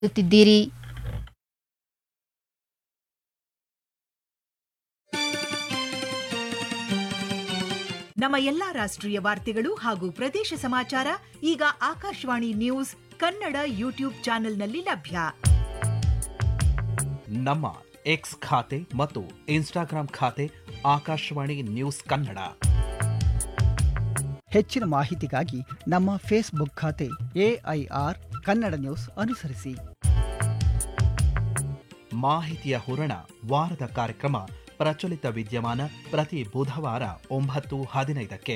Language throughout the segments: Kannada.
ಮಾಡುತ್ತಿದ್ದೀರಿ ನಮ್ಮ ಎಲ್ಲಾ ರಾಷ್ಟ್ರೀಯ ವಾರ್ತೆಗಳು ಹಾಗೂ ಪ್ರದೇಶ ಸಮಾಚಾರ ಈಗ ಆಕಾಶವಾಣಿ ನ್ಯೂಸ್ ಕನ್ನಡ ಯೂಟ್ಯೂಬ್ ಚಾನೆಲ್ನಲ್ಲಿ ಲಭ್ಯ ನಮ್ಮ ಎಕ್ಸ್ ಖಾತೆ ಮತ್ತು ಇನ್ಸ್ಟಾಗ್ರಾಂ ಖಾತೆ ಆಕಾಶವಾಣಿ ನ್ಯೂಸ್ ಕನ್ನಡ ಹೆಚ್ಚಿನ ಮಾಹಿತಿಗಾಗಿ ನಮ್ಮ ಫೇಸ್ಬುಕ್ ಖಾತೆ ಎಐಆರ್ ಕನ್ನಡ ನ್ಯೂಸ್ ಅನುಸರಿಸಿ ಮಾಹಿತಿಯ ಹೂರಣ ವಾರದ ಕಾರ್ಯಕ್ರಮ ಪ್ರಚಲಿತ ವಿದ್ಯಮಾನ ಪ್ರತಿ ಬುಧವಾರ ಒಂಬತ್ತು ಹದಿನೈದಕ್ಕೆ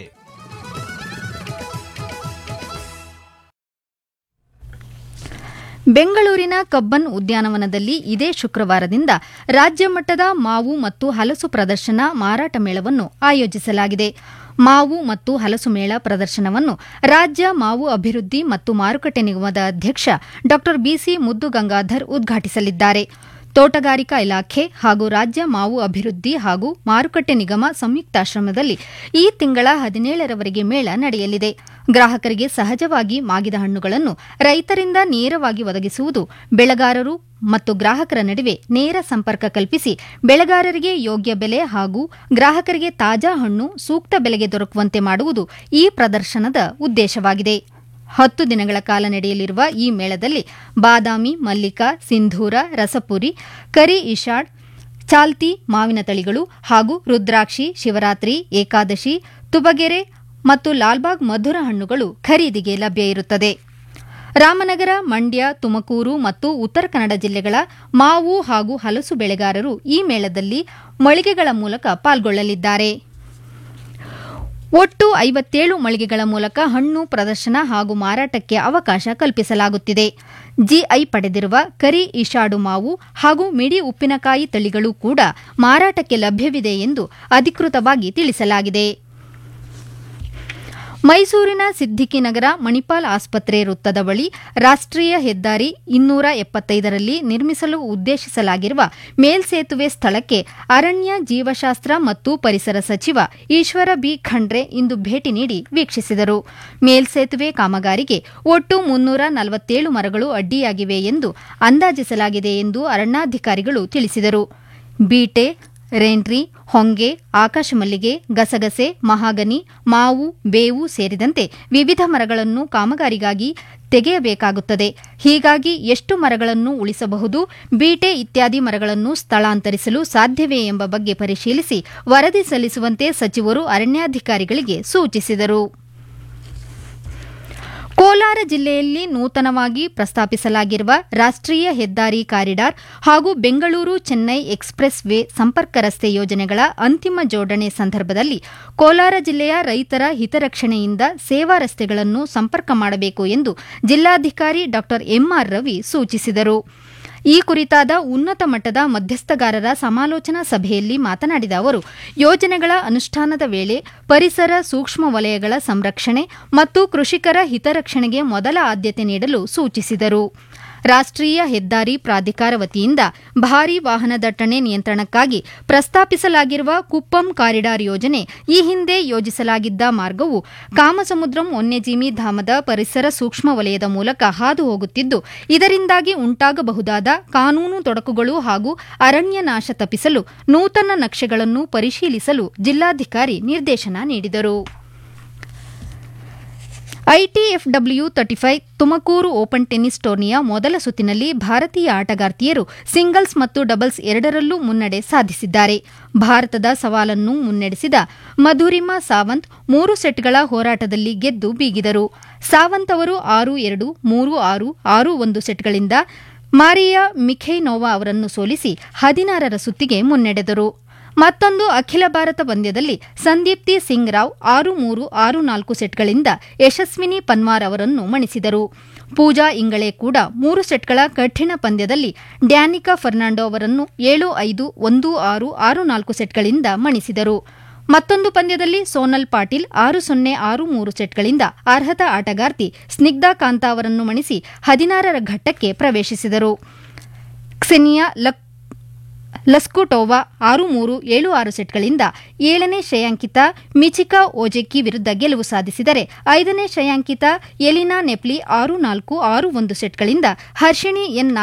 ಬೆಂಗಳೂರಿನ ಕಬ್ಬನ್ ಉದ್ಯಾನವನದಲ್ಲಿ ಇದೇ ಶುಕ್ರವಾರದಿಂದ ರಾಜ್ಯ ಮಟ್ಟದ ಮಾವು ಮತ್ತು ಹಲಸು ಪ್ರದರ್ಶನ ಮಾರಾಟ ಮೇಳವನ್ನು ಆಯೋಜಿಸಲಾಗಿದೆ ಮಾವು ಮತ್ತು ಹಲಸು ಮೇಳ ಪ್ರದರ್ಶನವನ್ನು ರಾಜ್ಯ ಮಾವು ಅಭಿವೃದ್ಧಿ ಮತ್ತು ಮಾರುಕಟ್ಟೆ ನಿಗಮದ ಅಧ್ಯಕ್ಷ ಡಾ ಬಿಸಿ ಮುದ್ದುಗಂಗಾಧರ್ ಉದ್ಘಾಟಿಸಲಿದ್ದಾರೆ ತೋಟಗಾರಿಕಾ ಇಲಾಖೆ ಹಾಗೂ ರಾಜ್ಯ ಮಾವು ಅಭಿವೃದ್ಧಿ ಹಾಗೂ ಮಾರುಕಟ್ಟೆ ನಿಗಮ ಸಂಯುಕ್ತಾಶ್ರಮದಲ್ಲಿ ಈ ತಿಂಗಳ ಹದಿನೇಳರವರೆಗೆ ಮೇಳ ನಡೆಯಲಿದೆ ಗ್ರಾಹಕರಿಗೆ ಸಹಜವಾಗಿ ಮಾಗಿದ ಹಣ್ಣುಗಳನ್ನು ರೈತರಿಂದ ನೇರವಾಗಿ ಒದಗಿಸುವುದು ಬೆಳೆಗಾರರು ಮತ್ತು ಗ್ರಾಹಕರ ನಡುವೆ ನೇರ ಸಂಪರ್ಕ ಕಲ್ಪಿಸಿ ಬೆಳೆಗಾರರಿಗೆ ಯೋಗ್ಯ ಬೆಲೆ ಹಾಗೂ ಗ್ರಾಹಕರಿಗೆ ತಾಜಾ ಹಣ್ಣು ಸೂಕ್ತ ಬೆಲೆಗೆ ದೊರಕುವಂತೆ ಮಾಡುವುದು ಈ ಪ್ರದರ್ಶನದ ಉದ್ದೇಶವಾಗಿದೆ ಹತ್ತು ದಿನಗಳ ಕಾಲ ನಡೆಯಲಿರುವ ಈ ಮೇಳದಲ್ಲಿ ಬಾದಾಮಿ ಮಲ್ಲಿಕಾ ಸಿಂಧೂರ ರಸಪುರಿ ಕರಿ ಇಶಾಡ್ ಚಾಲ್ತಿ ಮಾವಿನ ತಳಿಗಳು ಹಾಗೂ ರುದ್ರಾಕ್ಷಿ ಶಿವರಾತ್ರಿ ಏಕಾದಶಿ ತುಬಗೆರೆ ಮತ್ತು ಲಾಲ್ಬಾಗ್ ಮಧುರ ಹಣ್ಣುಗಳು ಖರೀದಿಗೆ ಲಭ್ಯ ಇರುತ್ತದೆ ರಾಮನಗರ ಮಂಡ್ಯ ತುಮಕೂರು ಮತ್ತು ಉತ್ತರ ಕನ್ನಡ ಜಿಲ್ಲೆಗಳ ಮಾವು ಹಾಗೂ ಹಲಸು ಬೆಳೆಗಾರರು ಈ ಮೇಳದಲ್ಲಿ ಮಳಿಗೆಗಳ ಮೂಲಕ ಪಾಲ್ಗೊಳ್ಳಲಿದ್ದಾರೆ ಒಟ್ಟು ಐವತ್ತೇಳು ಮಳಿಗೆಗಳ ಮೂಲಕ ಹಣ್ಣು ಪ್ರದರ್ಶನ ಹಾಗೂ ಮಾರಾಟಕ್ಕೆ ಅವಕಾಶ ಕಲ್ಪಿಸಲಾಗುತ್ತಿದೆ ಜಿಐ ಪಡೆದಿರುವ ಕರಿ ಇಶಾಡು ಮಾವು ಹಾಗೂ ಮಿಡಿ ಉಪ್ಪಿನಕಾಯಿ ತಳಿಗಳು ಕೂಡ ಮಾರಾಟಕ್ಕೆ ಲಭ್ಯವಿದೆ ಎಂದು ಅಧಿಕೃತವಾಗಿ ತಿಳಿಸಲಾಗಿದೆ ಮೈಸೂರಿನ ಸಿದ್ದಿಕಿ ನಗರ ಮಣಿಪಾಲ್ ಆಸ್ಪತ್ರೆ ವೃತ್ತದ ಬಳಿ ರಾಷ್ಟ್ರೀಯ ಹೆದ್ದಾರಿ ಇನ್ನೂರ ಎಪ್ಪತ್ತೈದರಲ್ಲಿ ನಿರ್ಮಿಸಲು ಉದ್ದೇಶಿಸಲಾಗಿರುವ ಮೇಲ್ಸೇತುವೆ ಸ್ಥಳಕ್ಕೆ ಅರಣ್ಯ ಜೀವಶಾಸ್ತ್ರ ಮತ್ತು ಪರಿಸರ ಸಚಿವ ಈಶ್ವರ ಬಿ ಖಂಡ್ರೆ ಇಂದು ಭೇಟಿ ನೀಡಿ ವೀಕ್ಷಿಸಿದರು ಮೇಲ್ಸೇತುವೆ ಕಾಮಗಾರಿಗೆ ಒಟ್ಟು ಮುನ್ನೂರ ನಲವತ್ತೇಳು ಮರಗಳು ಅಡ್ಡಿಯಾಗಿವೆ ಎಂದು ಅಂದಾಜಿಸಲಾಗಿದೆ ಎಂದು ಅರಣ್ಯಾಧಿಕಾರಿಗಳು ತಿಳಿಸಿದರು ಬೀಟೆ ರೇನ್ರಿ ಹೊಂಗೆ ಆಕಾಶಮಲ್ಲಿಗೆ ಗಸಗಸೆ ಮಹಾಗನಿ ಮಾವು ಬೇವು ಸೇರಿದಂತೆ ವಿವಿಧ ಮರಗಳನ್ನು ಕಾಮಗಾರಿಗಾಗಿ ತೆಗೆಯಬೇಕಾಗುತ್ತದೆ ಹೀಗಾಗಿ ಎಷ್ಟು ಮರಗಳನ್ನು ಉಳಿಸಬಹುದು ಬೀಟೆ ಇತ್ಯಾದಿ ಮರಗಳನ್ನು ಸ್ಥಳಾಂತರಿಸಲು ಸಾಧ್ಯವೇ ಎಂಬ ಬಗ್ಗೆ ಪರಿಶೀಲಿಸಿ ವರದಿ ಸಲ್ಲಿಸುವಂತೆ ಸಚಿವರು ಅರಣ್ಯಾಧಿಕಾರಿಗಳಿಗೆ ಸೂಚಿಸಿದರು ಕೋಲಾರ ಜಿಲ್ಲೆಯಲ್ಲಿ ನೂತನವಾಗಿ ಪ್ರಸ್ತಾಪಿಸಲಾಗಿರುವ ರಾಷ್ಟ್ರೀಯ ಹೆದ್ದಾರಿ ಕಾರಿಡಾರ್ ಹಾಗೂ ಬೆಂಗಳೂರು ಚೆನ್ನೈ ಎಕ್ಸ್ಪ್ರೆಸ್ ವೇ ಸಂಪರ್ಕ ರಸ್ತೆ ಯೋಜನೆಗಳ ಅಂತಿಮ ಜೋಡಣೆ ಸಂದರ್ಭದಲ್ಲಿ ಕೋಲಾರ ಜಿಲ್ಲೆಯ ರೈತರ ಹಿತರಕ್ಷಣೆಯಿಂದ ಸೇವಾ ರಸ್ತೆಗಳನ್ನು ಸಂಪರ್ಕ ಮಾಡಬೇಕು ಎಂದು ಜಿಲ್ಲಾಧಿಕಾರಿ ಡಾ ಎಂಆರ್ ರವಿ ಸೂಚಿಸಿದರು ಈ ಕುರಿತಾದ ಉನ್ನತ ಮಟ್ಟದ ಮಧ್ಯಸ್ಥಗಾರರ ಸಮಾಲೋಚನಾ ಸಭೆಯಲ್ಲಿ ಮಾತನಾಡಿದ ಅವರು ಯೋಜನೆಗಳ ಅನುಷ್ಠಾನದ ವೇಳೆ ಪರಿಸರ ಸೂಕ್ಷ್ಮ ವಲಯಗಳ ಸಂರಕ್ಷಣೆ ಮತ್ತು ಕೃಷಿಕರ ಹಿತರಕ್ಷಣೆಗೆ ಮೊದಲ ಆದ್ಯತೆ ನೀಡಲು ಸೂಚಿಸಿದರು ರಾಷ್ಟ್ರೀಯ ಹೆದ್ದಾರಿ ಪ್ರಾಧಿಕಾರ ವತಿಯಿಂದ ಭಾರೀ ವಾಹನ ದಟ್ಟಣೆ ನಿಯಂತ್ರಣಕ್ಕಾಗಿ ಪ್ರಸ್ತಾಪಿಸಲಾಗಿರುವ ಕುಪ್ಪಂ ಕಾರಿಡಾರ್ ಯೋಜನೆ ಈ ಹಿಂದೆ ಯೋಜಿಸಲಾಗಿದ್ದ ಮಾರ್ಗವು ಕಾಮಸಮುದ್ರಂ ವನ್ಯಜೀವಿ ಧಾಮದ ಪರಿಸರ ಸೂಕ್ಷ್ಮ ವಲಯದ ಮೂಲಕ ಹಾದು ಹೋಗುತ್ತಿದ್ದು ಇದರಿಂದಾಗಿ ಉಂಟಾಗಬಹುದಾದ ಕಾನೂನು ತೊಡಕುಗಳು ಹಾಗೂ ಅರಣ್ಯ ನಾಶ ತಪ್ಪಿಸಲು ನೂತನ ನಕ್ಷೆಗಳನ್ನು ಪರಿಶೀಲಿಸಲು ಜಿಲ್ಲಾಧಿಕಾರಿ ನಿರ್ದೇಶನ ನೀಡಿದರು I T F W thirty five Tumakuru open tennis ಟೂರ್ನಿಯ ಮೊದಲ ಸುತ್ತಿನಲ್ಲಿ ಭಾರತೀಯ ಆಟಗಾರ್ತಿಯರು ಸಿಂಗಲ್ಸ್ ಮತ್ತು ಡಬಲ್ಸ್ ಎರಡರಲ್ಲೂ ಮುನ್ನಡೆ ಸಾಧಿಸಿದ್ದಾರೆ ಭಾರತದ ಸವಾಲನ್ನು ಮುನ್ನಡೆಸಿದ ಮಧುರಿಮಾ ಸಾವಂತ್ ಮೂರು ಸೆಟ್ಗಳ ಹೋರಾಟದಲ್ಲಿ ಗೆದ್ದು ಬೀಗಿದರು ಸಾವಂತ್ ಅವರು ಆರು ಎರಡು ಮೂರು ಆರು ಆರು ಒಂದು ಸೆಟ್ಗಳಿಂದ ಮಾರಿಯಾ ಮಿಖೈನೋವಾ ಅವರನ್ನು ಸೋಲಿಸಿ ಹದಿನಾರರ ಸುತ್ತಿಗೆ ಮುನ್ನಡೆದರು ಮತ್ತೊಂದು ಅಖಿಲ ಭಾರತ ಪಂದ್ಯದಲ್ಲಿ ಸಂದೀಪ್ತಿ ಸಿಂಗ್ ರಾವ್ ಆರು ಮೂರು ಆರು ನಾಲ್ಕು ಸೆಟ್ಗಳಿಂದ ಯಶಸ್ವಿನಿ ಪನ್ವಾರ್ ಅವರನ್ನು ಮಣಿಸಿದರು ಪೂಜಾ ಇಂಗಳೆ ಕೂಡ ಮೂರು ಸೆಟ್ಗಳ ಕಠಿಣ ಪಂದ್ಯದಲ್ಲಿ ಡ್ಯಾನಿಕಾ ಫರ್ನಾಂಡೋ ಅವರನ್ನು ಏಳು ಐದು ಒಂದು ಆರು ಆರು ನಾಲ್ಕು ಸೆಟ್ಗಳಿಂದ ಮಣಿಸಿದರು ಮತ್ತೊಂದು ಪಂದ್ಯದಲ್ಲಿ ಸೋನಲ್ ಪಾಟೀಲ್ ಆರು ಸೊನ್ನೆ ಆರು ಮೂರು ಸೆಟ್ಗಳಿಂದ ಅರ್ಹತಾ ಆಟಗಾರ್ತಿ ಸ್ನಿಗ್ಧಾ ಕಾಂತಾ ಅವರನ್ನು ಮಣಿಸಿ ಹದಿನಾರರ ಘಟ್ಟಕ್ಕೆ ಪ್ರವೇಶಿಸಿದರು ಕ್ಸೆನಿಯಾ ಲಕ್ ಲಸ್ಕೋಟೋವಾ ಆರು ಮೂರು ಏಳು ಆರು ಸೆಟ್ಗಳಿಂದ ಏಳನೇ ಶ್ರೇಯಾಂಕಿತ ಮಿಚಿಕಾ ಓಜೆಕ್ಕಿ ವಿರುದ್ಧ ಗೆಲುವು ಸಾಧಿಸಿದರೆ ಐದನೇ ಶ್ರೇಯಾಂಕಿತ ಎಲಿನಾ ನೆಪ್ಲಿ ಆರು ನಾಲ್ಕು ಆರು ಒಂದು ಸೆಟ್ಗಳಿಂದ ಹರ್ಷಿಣಿ ಎನ್